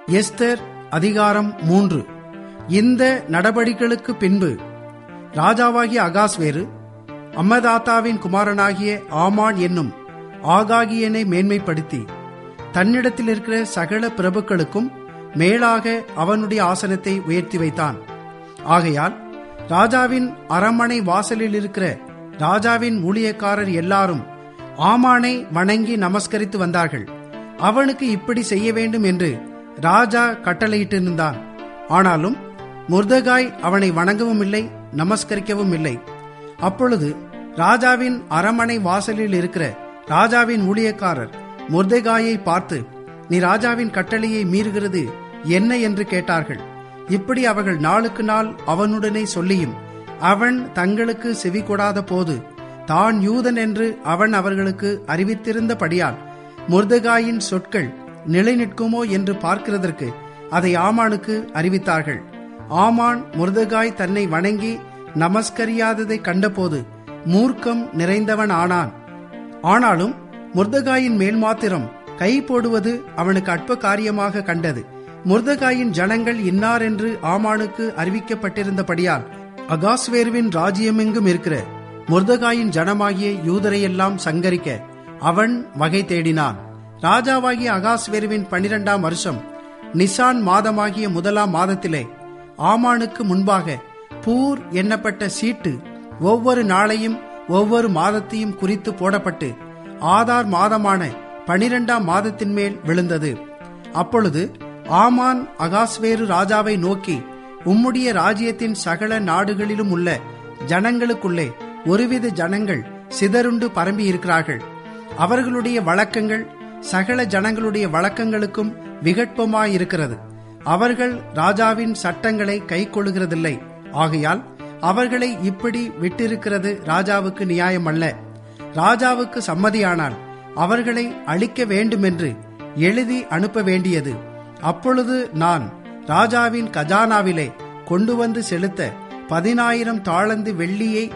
Esther அதிகாரம் மூன்று இந்த நடபடிகளுக்கு பின்பு ராஜாவாகிய அகாஸ்வேரு அம்மதாத்தாவின் குமாரனாகிய ஆமான் என்னும் ஆகாகியனை மேன்மைப்படுத்தி தன்னிடத்தில் இருக்கிற சகல பிரபுக்களுக்கும் மேலாக அவனுடைய ஆசனத்தை உயர்த்தி வைத்தான் ஆகையால் ராஜாவின் அரண்மனை வாசலில் இருக்கிற ராஜாவின் ஊழியக்காரர் எல்லாரும் ஆமானை வணங்கி நமஸ்கரித்து வந்தார்கள் அவனுக்கு இப்படி செய்ய வேண்டும் என்று ராஜா கட்டளையிட்டிருந்தான் ஆனாலும் முர்தகாய் அவனை வணங்கவும் இல்லை நமஸ்கரிக்கவும் இல்லை அப்பொழுது ராஜாவின் அரண்மனை வாசலில் இருக்கிற ராஜாவின் ஊழியக்காரர் முர்தகாயை பார்த்து நீ ராஜாவின் கட்டளையை மீறுகிறது என்ன என்று கேட்டார்கள் இப்படி அவர்கள் நாளுக்கு நாள் அவனுடனே சொல்லியும் அவன் தங்களுக்கு செவி கொடாத போது தான் யூதன் என்று அவன் அவர்களுக்கு அறிவித்திருந்தபடியால் முர்தகாயின் சொற்கள் நிலை நிற்குமோ என்று பார்க்கிறதற்கு அதை ஆமானுக்கு அறிவித்தார்கள் ஆமான் முர்தகாய் தன்னை வணங்கி நமஸ்கரியாததை கண்டபோது மூர்க்கம் நிறைந்தவன் ஆனான் ஆனாலும் முர்தகாயின் மேல் மாத்திரம் கை போடுவது அவனுக்கு அற்ப காரியமாக கண்டது முர்தகாயின் ஜனங்கள் இன்னார் என்று ஆமானுக்கு அறிவிக்கப்பட்டிருந்தபடியால் அகாஸ்வேருவின் ராஜ்யமெங்கும் இருக்கிற முர்தகாயின் ஜனமாகிய யூதரையெல்லாம் சங்கரிக்க அவன் வகை தேடினான் ராஜாவாகிய அகாஸ்வேருவின் பனிரெண்டாம் வருஷம் நிசான் மாதமாகிய முதலாம் மாதத்திலே ஆமானுக்கு முன்பாக பூர் எண்ணப்பட்ட சீட்டு ஒவ்வொரு நாளையும் ஒவ்வொரு மாதத்தையும் குறித்து போடப்பட்டு ஆதார் மாதமான பனிரெண்டாம் மாதத்தின் மேல் விழுந்தது அப்பொழுது ஆமான் அகாஸ்வேரு ராஜாவை நோக்கி உம்முடைய ராஜ்யத்தின் சகல நாடுகளிலும் உள்ள ஜனங்களுக்குள்ளே ஒருவித ஜனங்கள் சிதறுண்டு பரம்பி இருக்கிறார்கள் அவர்களுடைய வழக்கங்கள் சகல ஜனங்களுடைய வழக்கங்களுக்கும் விகட்பமாயிருக்கிறது அவர்கள் ராஜாவின் சட்டங்களை கை கொள்ளுகிறதில்லை ஆகையால் அவர்களை இப்படி விட்டிருக்கிறது ராஜாவுக்கு நியாயமல்ல ராஜாவுக்கு சம்மதியானால் அவர்களை அழிக்க வேண்டுமென்று எழுதி அனுப்ப வேண்டியது அப்பொழுது நான் ராஜாவின் கஜானாவிலே கொண்டு வந்து செலுத்த பதினாயிரம் தாளந்து வெள்ளியை